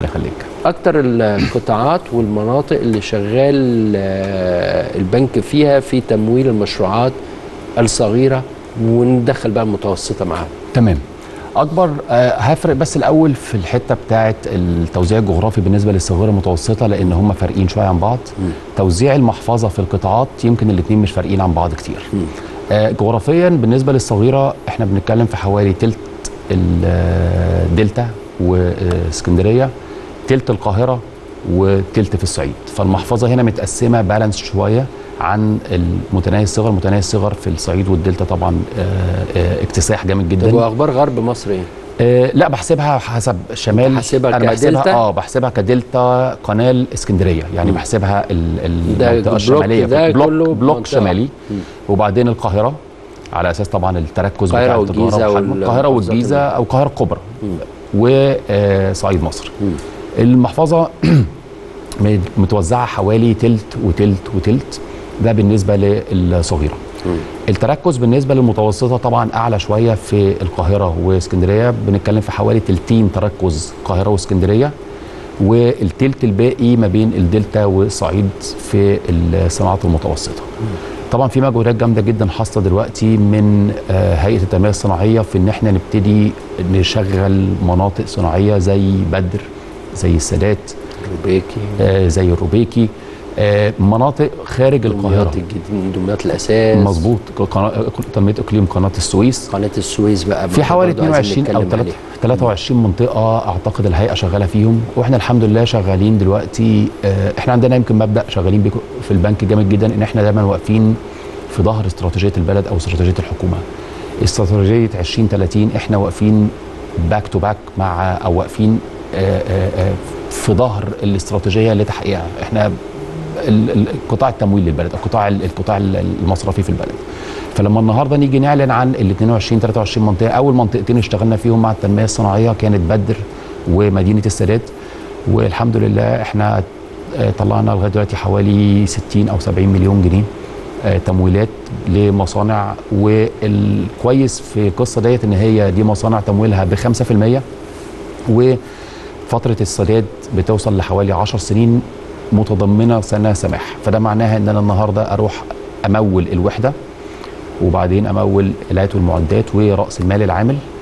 يخليك اكتر القطاعات والمناطق اللي شغال آه، البنك فيها في تمويل المشروعات الصغيره وندخل بقى المتوسطه معاها تمام اكبر آه، هفرق بس الاول في الحته بتاعه التوزيع الجغرافي بالنسبه للصغيره المتوسطه لان هم فارقين شويه عن بعض توزيع المحفظه في القطاعات يمكن الاثنين مش فارقين عن بعض كتير آه، جغرافيا بالنسبه للصغيره احنا بنتكلم في حوالي تلت الدلتا واسكندريه تلت القاهره وتلت في الصعيد فالمحفظه هنا متقسمه بالانس شويه عن المتناهي الصغر متناهي الصغر في الصعيد والدلتا طبعا آه، آه، اكتساح جامد جدا طب واخبار غرب مصر ايه؟ آه لا بحسبها حسب شمال بحسبها انا كدلتا؟ بحسبها اه بحسبها كدلتا قناه اسكندريه يعني مم. بحسبها ال- ده المنطقه بلوك- الشماليه ده بلوك, كله بلوك منطقة. شمالي مم. وبعدين القاهره على اساس طبعا التركز القاهرة بتاع والجيزة التجاره وحجم وال- القاهره والمحافظات والجيزه ال- او القاهره الكبرى مم. وصعيد مصر مم. المحفظه متوزعه حوالي تلت وتلت وتلت ده بالنسبه للصغيره مم. التركز بالنسبه للمتوسطه طبعا اعلى شويه في القاهره واسكندريه بنتكلم في حوالي تلتين تركز القاهره واسكندريه والتلت الباقي ما بين الدلتا والصعيد في الصناعات المتوسطه طبعا في مجهودات جامده جدا حاصله دلوقتي من آه، هيئه التنميه الصناعيه في ان احنا نبتدي نشغل مناطق صناعيه زي بدر زي السادات روبيكي آه، زي الروبيكي آه، مناطق خارج القاهره دمياط الجديد دمياط الاساس مظبوط قناة- تنميه اقليم قناه السويس قناه السويس بقى في حوالي برضه عايزين 22 او نتكلم 3 عليها. 23 منطقه اعتقد الهيئه شغاله فيهم واحنا الحمد لله شغالين دلوقتي آه، احنا عندنا يمكن مبدا شغالين بيه في البنك جامد جدا ان احنا دايما واقفين في ظهر استراتيجيه البلد او استراتيجيه الحكومه استراتيجيه 2030 احنا واقفين باك تو باك مع او واقفين آه، آه، آه، في ظهر الاستراتيجيه لتحقيقها احنا ال- ال- قطاع التمويل للبلد او قطاع ال- القطاع ال- المصرفي في البلد فلما النهارده نيجي نعلن عن ال 22 23 منطقه اول منطقتين اشتغلنا فيهم مع التنميه الصناعيه كانت بدر ومدينه السادات والحمد لله احنا آه، طلعنا لغايه دلوقتي حوالي 60 او 70 مليون جنيه آه، تمويلات لمصانع والكويس في القصه ديت ان هي دي مصانع تمويلها ب 5% وفتره السداد بتوصل لحوالي 10 سنين متضمنه سنه سماح فده معناها ان انا النهارده اروح امول الوحده وبعدين امول الات والمعدات وراس المال العامل